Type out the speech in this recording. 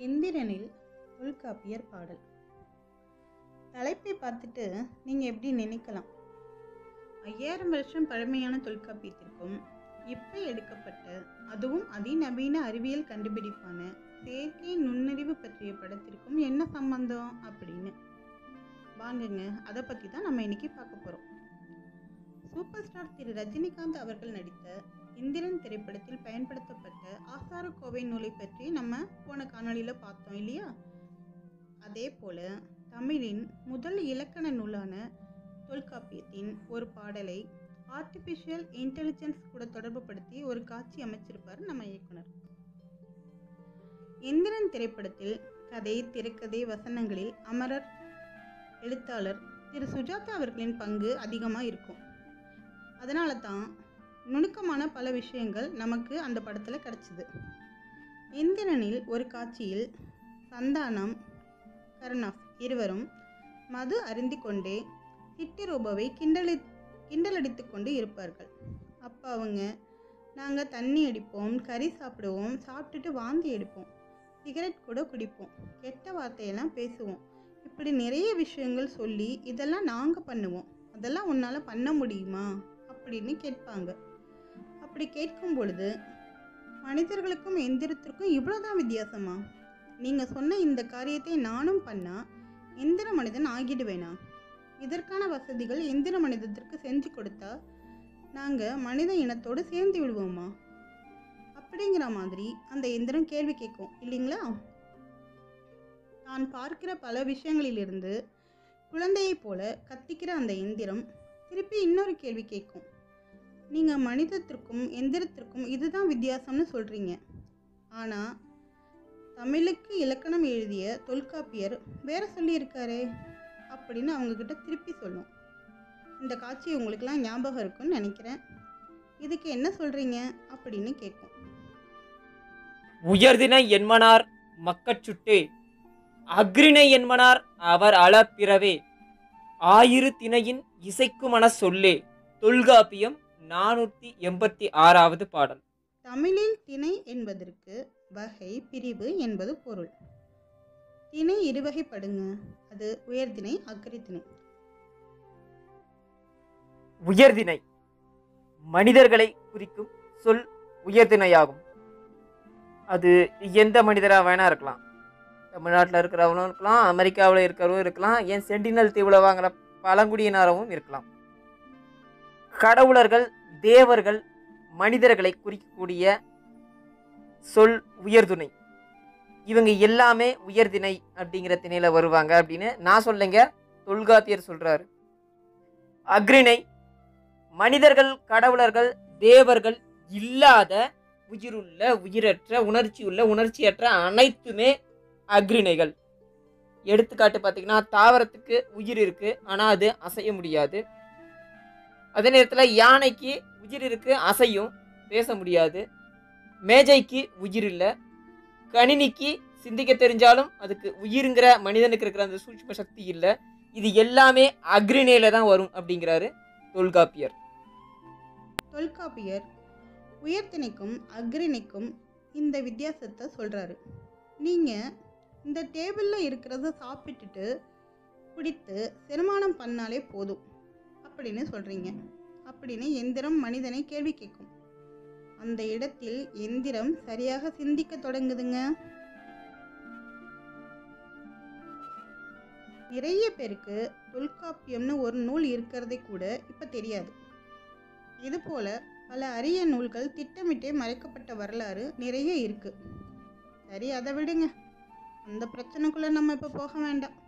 எந்திரனில் தொல்காப்பியர் பாடல் தலைப்பை பார்த்துட்டு நீங்கள் எப்படி நினைக்கலாம் ஐயாயிரம் வருஷம் பழமையான தொல்காப்பியத்திற்கும் இப்போ எடுக்கப்பட்ட அதுவும் அதிநவீன அறிவியல் கண்டுபிடிப்பான செயற்கை நுண்ணறிவு பற்றிய படத்திற்கும் என்ன சம்பந்தம் அப்படின்னு வாங்குங்க அதை பற்றி தான் நம்ம இன்னைக்கு பார்க்க போகிறோம் சூப்பர் ஸ்டார் திரு ரஜினிகாந்த் அவர்கள் நடித்த இந்திரன் திரைப்படத்தில் பயன்படுத்தப்பட்ட ஆசாரக்கோவை நூலை பற்றி நம்ம போன காணொளியில் பார்த்தோம் இல்லையா அதே போல தமிழின் முதல் இலக்கண நூலான தொல்காப்பியத்தின் ஒரு பாடலை ஆர்டிஃபிஷியல் இன்டெலிஜென்ஸ் கூட தொடர்புபடுத்தி ஒரு காட்சி அமைச்சிருப்பார் நம்ம இயக்குனர் இந்திரன் திரைப்படத்தில் கதை திரைக்கதை வசனங்களில் அமரர் எழுத்தாளர் திரு சுஜாதா அவர்களின் பங்கு அதிகமாக இருக்கும் அதனால தான் நுணுக்கமான பல விஷயங்கள் நமக்கு அந்த படத்தில் கிடச்சிது இந்திரனில் ஒரு காட்சியில் சந்தானம் கருணாஸ் இருவரும் மது அருந்தி கொண்டே சிட்டிரூபாவை கிண்டலி கிண்டலடித்து கொண்டு இருப்பார்கள் அப்போ அவங்க நாங்கள் தண்ணி அடிப்போம் கறி சாப்பிடுவோம் சாப்பிட்டுட்டு வாந்தி எடுப்போம் சிகரெட் கூட குடிப்போம் கெட்ட வார்த்தையெல்லாம் பேசுவோம் இப்படி நிறைய விஷயங்கள் சொல்லி இதெல்லாம் நாங்கள் பண்ணுவோம் அதெல்லாம் உன்னால் பண்ண முடியுமா அப்படின்னு கேட்பாங்க அப்படி கேட்கும் பொழுது மனிதர்களுக்கும் எந்திரத்திற்கும் இவ்வளோதான் வித்தியாசமா நீங்கள் சொன்ன இந்த காரியத்தை நானும் பண்ணால் எந்திர மனிதன் ஆகிடுவேனா இதற்கான வசதிகள் எந்திர மனிதத்திற்கு செஞ்சு கொடுத்தா நாங்கள் மனித இனத்தோடு சேர்ந்து விடுவோமா அப்படிங்கிற மாதிரி அந்த எந்திரம் கேள்வி கேட்கும் இல்லைங்களா நான் பார்க்கிற பல விஷயங்களிலிருந்து குழந்தையைப் போல கத்திக்கிற அந்த எந்திரம் திருப்பி இன்னொரு கேள்வி கேட்கும் நீங்கள் மனிதத்திற்கும் எந்திரத்திற்கும் இதுதான் வித்தியாசம்னு சொல்கிறீங்க ஆனால் தமிழுக்கு இலக்கணம் எழுதிய தொல்காப்பியர் வேற சொல்லியிருக்காரே அப்படின்னு அவங்கக்கிட்ட திருப்பி சொல்லும் இந்த காட்சி உங்களுக்கெல்லாம் ஞாபகம் இருக்குன்னு நினைக்கிறேன் இதுக்கு என்ன சொல்கிறீங்க அப்படின்னு கேட்கும் உயர்தினை என்மனார் மக்கச்சுட்டே அக்ரிணை என்மனார் அவர் அளப்பிறவே ஆயிரு திணையின் இசைக்குமன சொல்லே தொல்காப்பியம் நானூற்றி எண்பத்தி ஆறாவது பாடல் தமிழில் திணை என்பதற்கு வகை பிரிவு என்பது பொருள் திணை இருவகைப்படுங்க அது உயர்திணை அக்கரித்திணை உயர்திணை மனிதர்களை குறிக்கும் சொல் உயர்திணையாகும் அது எந்த மனிதராக வேணா இருக்கலாம் தமிழ்நாட்டில் இருக்கிறவங்களும் இருக்கலாம் அமெரிக்காவில் இருக்கிறவரும் இருக்கலாம் ஏன் சென்டினல் தீவில் வாங்குற பழங்குடியினரவும் இருக்கலாம் கடவுளர்கள் தேவர்கள் மனிதர்களை குறிக்கக்கூடிய சொல் உயர்துணை இவங்க எல்லாமே உயர்திணை அப்படிங்கிற திணையில வருவாங்க அப்படின்னு நான் சொல்லுங்க தொல்காப்பியர் சொல்றாரு அக்ரிணை மனிதர்கள் கடவுளர்கள் தேவர்கள் இல்லாத உயிருள்ள உயிரற்ற உணர்ச்சியுள்ள உணர்ச்சியற்ற அனைத்துமே அக்ரிணைகள் எடுத்துக்காட்டு பார்த்தீங்கன்னா தாவரத்துக்கு உயிர் இருக்கு ஆனால் அது அசைய முடியாது அதே நேரத்தில் யானைக்கு உயிர் இருக்கு அசையும் பேச முடியாது மேஜைக்கு உயிர் இல்லை கணினிக்கு சிந்திக்க தெரிஞ்சாலும் அதுக்கு உயிருங்கிற மனிதனுக்கு இருக்கிற அந்த சூட்சும சக்தி இல்லை இது எல்லாமே அக்ரிணையில தான் வரும் அப்படிங்கிறாரு தொல்காப்பியர் தொல்காப்பியர் உயர்திணைக்கும் அக்ரிணைக்கும் இந்த வித்தியாசத்தை சொல்கிறாரு நீங்கள் இந்த டேபிளில் இருக்கிறத சாப்பிட்டுட்டு குடித்து செரிமானம் பண்ணாலே போதும் அப்படின்னு சொல்கிறீங்க அப்படின்னு எந்திரம் மனிதனை கேள்வி கேட்கும் அந்த இடத்தில் எந்திரம் சரியாக சிந்திக்க தொடங்குதுங்க நிறைய பேருக்கு தொல்காப்பியம்னு ஒரு நூல் இருக்கிறதே கூட இப்போ தெரியாது இதுபோல பல அரிய நூல்கள் திட்டமிட்டே மறைக்கப்பட்ட வரலாறு நிறைய இருக்கு சரி அதை விடுங்க அந்த பிரச்சனைக்குள்ள நம்ம இப்போ போக வேண்டாம்